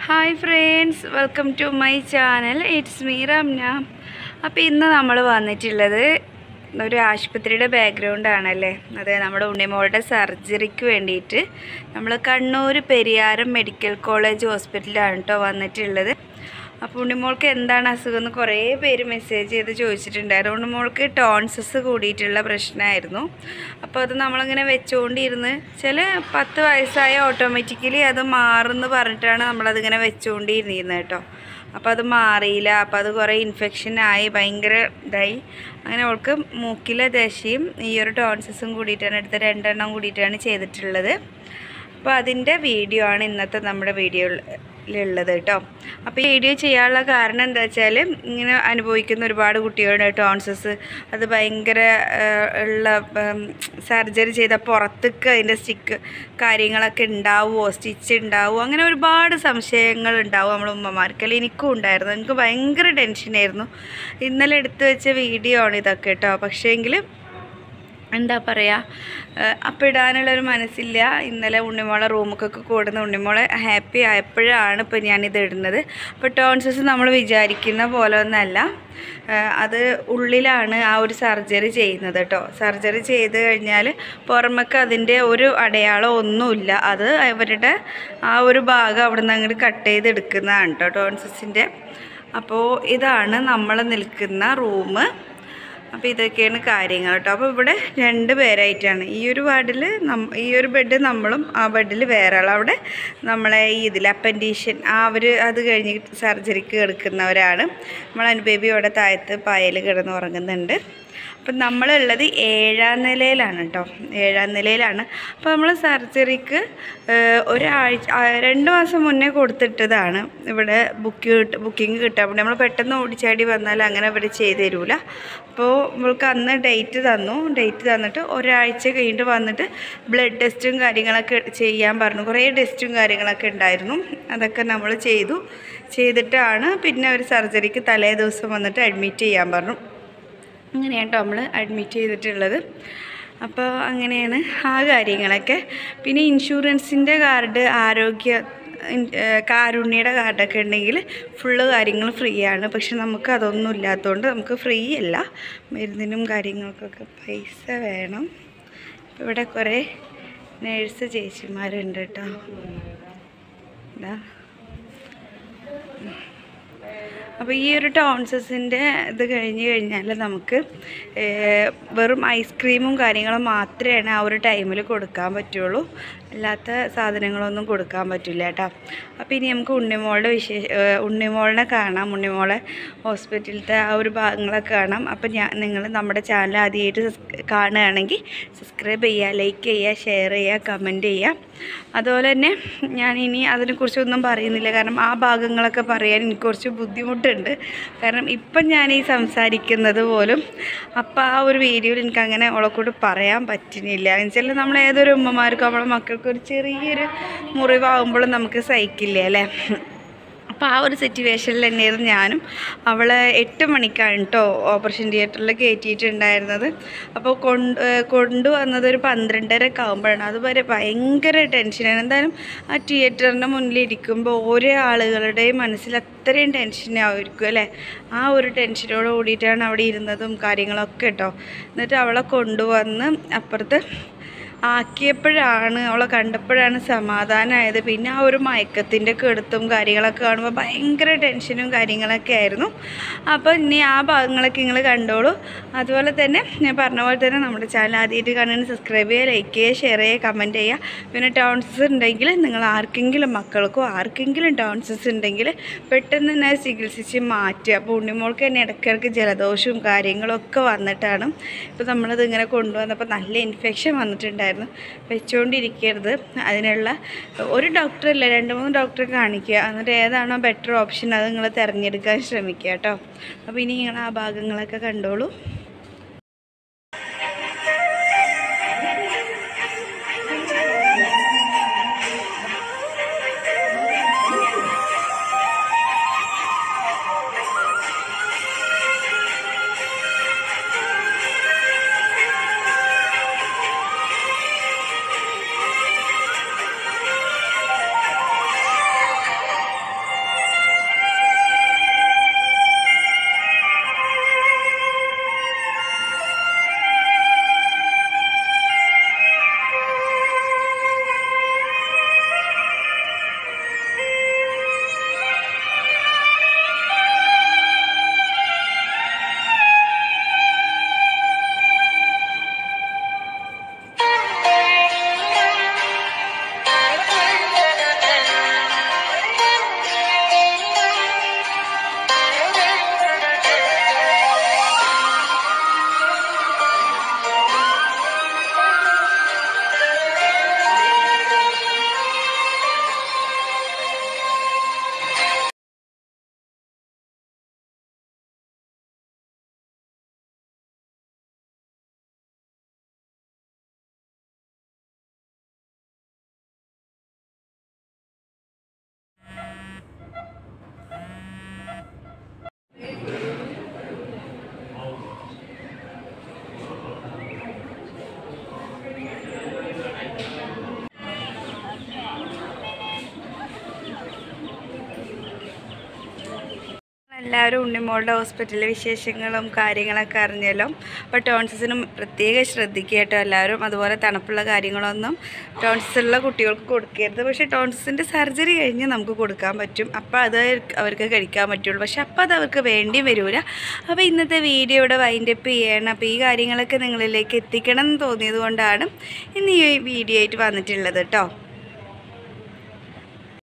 hi friends welcome to my channel it's me Ramna അപ്പോൾ ഇന്ന് നമ്മൾ വന്നിട്ടുള്ളത് ഒരു ആശുപത്രിയുടെ ബാക്ക്ഗ്രൗണ്ട് ആണല്ലേ അതെ നമ്മുടെ ഉണ്ണിമോളുടെ സർജറിക്ക് വേണ്ടിയിട്ട് നമ്മൾ കണ്ണൂർ പെരിയാരം മെഡിക്കൽ കോളേജ് ഹോസ്പിറ്റലിലാണ് കേട്ടോ വന്നിട്ടുള്ളത് അപ്പോൾ ഉണ്ണിമോൾക്ക് എന്താണ് അസുഖം എന്ന് കുറേ പേര് മെസ്സേജ് ചെയ്ത് ചോദിച്ചിട്ടുണ്ടായിരുന്നു ഉണ്ണിമോൾക്ക് ടോൺസസ് കൂടിയിട്ടുള്ള പ്രശ്നമായിരുന്നു അപ്പോൾ അത് നമ്മളിങ്ങനെ വെച്ചുകൊണ്ടിരുന്ന് ചില പത്ത് വയസ്സായ ഓട്ടോമാറ്റിക്കലി അത് മാറുമെന്ന് പറഞ്ഞിട്ടാണ് നമ്മളതിങ്ങനെ വെച്ചുകൊണ്ടിരുന്നിരുന്നത് കേട്ടോ അപ്പോൾ അത് മാറിയില്ല അപ്പോൾ അത് കുറേ ഇൻഫെക്ഷനായി ഭയങ്കര ഇതായി അങ്ങനെ അവൾക്ക് മൂക്കിലെ ദശയും ഈ ഒരു ടോൺസസും കൂടിയിട്ടാണ് എടുത്ത രണ്ടെണ്ണം കൂടിയിട്ടാണ് ചെയ്തിട്ടുള്ളത് അപ്പോൾ അതിൻ്റെ വീഡിയോ ആണ് ഇന്നത്തെ നമ്മുടെ വീഡിയോയിലുള്ളത് കേട്ടോ അപ്പോൾ ഈ വീഡിയോ ചെയ്യാനുള്ള കാരണം എന്താ വെച്ചാൽ ഇങ്ങനെ അനുഭവിക്കുന്ന ഒരുപാട് കുട്ടികളുടെ ടോൺസസ് അത് ഭയങ്കര ആ, ഉള്ള സർജറി ചെയ്ത പുറത്തേക്ക് അതിൻ്റെ സ്റ്റിക്ക് കാര്യങ്ങളൊക്കെ ഉണ്ടാവുമോ സ്റ്റിച്ച് ഉണ്ടാവുമോ അങ്ങനെ ഒരുപാട് സംശയങ്ങൾ ഉണ്ടാവും നമ്മൾ ഉമ്മമാർക്ക് അല്ലെങ്കിൽ എനിക്കും ഉണ്ടായിരുന്നു എനിക്ക് ഭയങ്കര ടെൻഷനായിരുന്നു ഇന്നലെ എടുത്തു വെച്ച വീഡിയോ ആണ് ഇതൊക്കെ കേട്ടോ പക്ഷേ എങ്കിൽ എന്താ പറയുക അപ്പം ഇടാനുള്ളൊരു മനസ്സില്ല ഇന്നലെ ഉണ്ണിമോളെ റൂമൊക്കെ കൂടുന്ന ഉണ്ണിമോളെ ഹാപ്പി ആയപ്പോഴാണ് ഇപ്പം ഞാനിത് ഇടുന്നത് അപ്പോൾ ടോൺസസ് നമ്മൾ വിചാരിക്കുന്ന പോലെ ഒന്നല്ല ഏഹ് അത് ഉള്ളിലാണ് ആ ഒരു സർജറി ചെയ്യുന്നത് കേട്ടോ സർജറി ചെയ്ത് കഴിഞ്ഞാൽ പുറമേക്ക് അതിൻ്റെ ഒരു അടയാളം ഒന്നുമില്ല അത് അവരുടെ ആ ഒരു ഭാഗം അവിടെ നിന്ന് അങ്ങോട്ട് കട്ട് ചെയ്ത് എടുക്കുന്നതാണ് കേട്ടോ ടോൺസസിൻ്റെ അപ്പോൾ ഇതാണ് നമ്മൾ നിൽക്കുന്ന റൂം അപ്പോൾ ഇതൊക്കെയാണ് കാര്യങ്ങൾ കേട്ടോ അപ്പോൾ ഇവിടെ രണ്ട് പേരായിട്ടാണ് ഈ ഒരു വാർഡിൽ നം ഈ ഒരു ബെഡ് നമ്മളും ആ ബെഡിൽ വേറെ ആൾ അവിടെ നമ്മളെ ഈ ഇതിൽ അപ്പൻഡീഷൻ ആ അവർ അത് കഴിഞ്ഞ് സർജറിക്ക് കിടക്കുന്നവരാണ് നമ്മൾ അനുബേബി അവിടെ താഴത്ത് പായൽ കിടന്ന് ഉറങ്ങുന്നുണ്ട് അപ്പം നമ്മളുള്ളത് ഏഴാം നിലയിലാണ് കേട്ടോ ഏഴാം നിലയിലാണ് അപ്പോൾ നമ്മൾ സർജറിക്ക് ഒരാഴ്ച ആ, രണ്ട് മാസം മുന്നേ കൊടുത്തിട്ടതാണ് ഇവിടെ ബുക്ക് കിട്ട ബുക്കിംഗ് കിട്ടാൻ വേണ്ടി നമ്മൾ പെട്ടെന്ന് ഓടിച്ചാടി വന്നാൽ അങ്ങനെ ഇവിടെ ചെയ്ത് തരൂല അപ്പോൾ നമ്മൾക്ക് അന്ന് ഡേറ്റ് തന്നു ഡേറ്റ് തന്നിട്ട് ഒരാഴ്ച കഴിഞ്ഞിട്ട് വന്നിട്ട് ബ്ലഡ് ടെസ്റ്റും കാര്യങ്ങളൊക്കെ ചെയ്യാൻ പറഞ്ഞു കുറേ ടെസ്റ്റും കാര്യങ്ങളൊക്കെ ഉണ്ടായിരുന്നു അതൊക്കെ നമ്മൾ ചെയ്തു ചെയ്തിട്ടാണ് പിന്നെ ഒരു സർജറിക്ക് തലേ ദിവസം വന്നിട്ട് അഡ്മിറ്റ് ചെയ്യാൻ പറഞ്ഞു അങ്ങനെയാണ് കേട്ടോ നമ്മൾ അഡ്മിറ്റ് ചെയ്തിട്ടുള്ളത് അപ്പോൾ അങ്ങനെയാണ് ആ കാര്യങ്ങളൊക്കെ പിന്നെ ഇൻഷുറൻസിൻ്റെ കാർഡ് ആരോഗ്യ ഇൻ- ഏഹ് കാരുണ്യയുടെ കാർഡൊക്കെ ഉണ്ടെങ്കിൽ ഫുള്ള് കാര്യങ്ങൾ ഫ്രീ ആണ് പക്ഷെ നമുക്ക് അതൊന്നും ഇല്ലാത്തതുകൊണ്ട് നമുക്ക് ഫ്രീ അല്ല മരുന്നിനും കാര്യങ്ങൾക്കൊക്കെ പൈസ വേണം അപ്പോൾ ഇവിടെ കുറേ നേഴ്സ് ചേച്ചിമാരുണ്ട് കേട്ടോ ഇതാ അപ്പോൾ ഈ ഒരു ടോൺസസിൻ്റെ ഇത് കഴിഞ്ഞ് കഴിഞ്ഞാൽ നമുക്ക് ഏഹ്, വെറും ഐസ്ക്രീമും കാര്യങ്ങളും മാത്രമേ ആ ഒരു ടൈമിൽ കൊടുക്കാൻ പറ്റുള്ളൂ അല്ലാത്ത സാധനങ്ങളൊന്നും കൊടുക്കാൻ പറ്റില്ല കേട്ടോ അപ്പോൾ ഇനി നമുക്ക് ഉണ്ണിമോളുടെ വിശേഷ ഏഹ്, ഉണ്ണിമോളിനെ കാണാം ഉണ്ണിമോളെ ഹോസ്പിറ്റലിലത്തെ ആ ഒരു ഭാഗങ്ങളൊക്കെ കാണാം അപ്പോൾ ഞാൻ നിങ്ങൾ നമ്മുടെ ചാനൽ ആദ്യമായിട്ട് സബ്സ് കാണുകയാണെങ്കിൽ സബ്സ്ക്രൈബ് ചെയ്യുക ലൈക്ക് ചെയ്യുക ഷെയർ ചെയ്യുക കമൻറ്റ് ചെയ്യുക അതുപോലെ തന്നെ ഞാൻ ഇനി അതിനെക്കുറിച്ചൊന്നും പറയുന്നില്ല കാരണം ആ ഭാഗങ്ങളൊക്കെ പറയാൻ എനിക്ക് കുറച്ച് ബുദ്ധിമുട്ടുണ്ട് കാരണം ഇപ്പം ഞാൻ ഈ സംസാരിക്കുന്നത് പോലും അപ്പം ആ ഒരു വീഡിയോയിൽ എനിക്ക് അങ്ങനെ അവളെക്കൂട് പറയാൻ പറ്റുന്നില്ല എന്നുവെച്ചാൽ നമ്മൾ ഏതൊരു ഉമ്മമാർക്കും നമ്മളെ മക്കൾക്ക് ഒരു ചെറിയൊരു മുറിവാകുമ്പോഴും നമുക്ക് സഹിക്കില്ലേ അല്ലേ അപ്പോൾ ആ ഒരു സിറ്റുവേഷനിൽ തന്നെയായിരുന്നു ഞാനും അവളെ എട്ട് മണിക്കാണ് കേട്ടോ ഓപ്പറേഷൻ തിയേറ്ററിൽ കയറ്റിയിട്ടുണ്ടായിരുന്നത് അപ്പോൾ കൊണ്ട് ഏഹ് കൊണ്ടുവന്നത് ഒരു പന്ത്രണ്ടരക്കെ ആകുമ്പോഴാണ് അതുവരെ ഭയങ്കര ടെൻഷനാണ് എന്തായാലും ആ തിയേറ്ററിൻ്റെ മുന്നിൽ ഇരിക്കുമ്പോൾ ഓരോ ആളുകളുടെയും മനസ്സിൽ അത്രയും ടെൻഷനായിരിക്കും അല്ലേ ആ ഒരു ടെൻഷനോട് കൂടിയിട്ടാണ് അവിടെ ഇരുന്നതും കാര്യങ്ങളൊക്കെ കേട്ടോ എന്നിട്ട് അവളെ കൊണ്ടുവന്ന് അപ്പുറത്ത് ആക്കിയപ്പോഴാണ് അവളെ കണ്ടപ്പോഴാണ് സമാധാനമായത് പിന്നെ ആ ഒരു മയക്കത്തിൻ്റെ കെടുത്തും കാര്യങ്ങളൊക്കെ കാണുമ്പോൾ ഭയങ്കര ടെൻഷനും കാര്യങ്ങളൊക്കെ ആയിരുന്നു അപ്പോൾ ഇനി ആ ഭാഗങ്ങളൊക്കെ നിങ്ങൾ കണ്ടോളൂ അതുപോലെ തന്നെ ഞാൻ പറഞ്ഞ പോലെ തന്നെ നമ്മുടെ ചാനൽ ആദ്യമായിട്ട് കാണുന്ന സബ്സ്ക്രൈബ് ചെയ്യുക ലൈക്ക് ചെയ്യുക ഷെയർ ചെയ്യുക കമൻറ്റ് ചെയ്യുക പിന്നെ ടൗൺസസ് ഉണ്ടെങ്കിൽ നിങ്ങൾ ആർക്കെങ്കിലും മക്കൾക്കോ ആർക്കെങ്കിലും ടൗൺസസ് ഉണ്ടെങ്കിൽ പെട്ടെന്ന് തന്നെ അത് ചികിത്സിച്ച് മാറ്റുക അപ്പോൾ ഉണ്ണിമോൾക്ക് തന്നെ ഇടയ്ക്കിടയ്ക്ക് ജലദോഷവും കാര്യങ്ങളൊക്കെ വന്നിട്ടാണ് ഇപ്പോൾ നമ്മളത് ഇങ്ങനെ കൊണ്ടുവന്നപ്പോൾ നല്ല ഇൻഫെക്ഷൻ വന്നിട്ടുണ്ടായിരുന്നു വെച്ചുകൊണ്ടിരിക്കരുത് അതിനുള്ള ഒരു ഡോക്ടറല്ല രണ്ട് മൂന്ന് ഡോക്ടറെ കാണിക്കുക എന്നിട്ട് ഏതാണോ ബെറ്റർ ഓപ്ഷൻ അത് നിങ്ങൾ തിരഞ്ഞെടുക്കാൻ ശ്രമിക്കുക കേട്ടോ അപ്പോൾ ഇനി നിങ്ങൾ ആ ഭാഗങ്ങളൊക്കെ കണ്ടോളൂ എല്ലാവരും ഉണ്ണിമോളുടെ ഹോസ്പിറ്റലിലെ വിശേഷങ്ങളും കാര്യങ്ങളൊക്കെ അറിഞ്ഞല്ലോ അപ്പോൾ ടോൺസിസിനും പ്രത്യേകം ശ്രദ്ധിക്കുക കേട്ടോ എല്ലാവരും അതുപോലെ തണുപ്പുള്ള കാര്യങ്ങളൊന്നും ടോൺസിലുള്ള കുട്ടികൾക്ക് കൊടുക്കരുത് പക്ഷേ ടോൺസിൻ്റെ സർജറി കഴിഞ്ഞ് നമുക്ക് കൊടുക്കാൻ പറ്റും അപ്പോൾ അത് അവർക്ക് കഴിക്കാൻ പറ്റുള്ളൂ പക്ഷെ അപ്പോൾ അത് അവർക്ക് വേണ്ടി വരില്ല അപ്പോൾ ഇന്നത്തെ വീഡിയോ ഇവിടെ വൈൻഡപ്പ് ചെയ്യണം അപ്പോൾ ഈ കാര്യങ്ങളൊക്കെ നിങ്ങളിലേക്ക് എത്തിക്കണം എന്ന് തോന്നിയത് കൊണ്ടാണ് ഇന്ന് ഈ വീഡിയോ ആയിട്ട് വന്നിട്ടുള്ളത് കേട്ടോ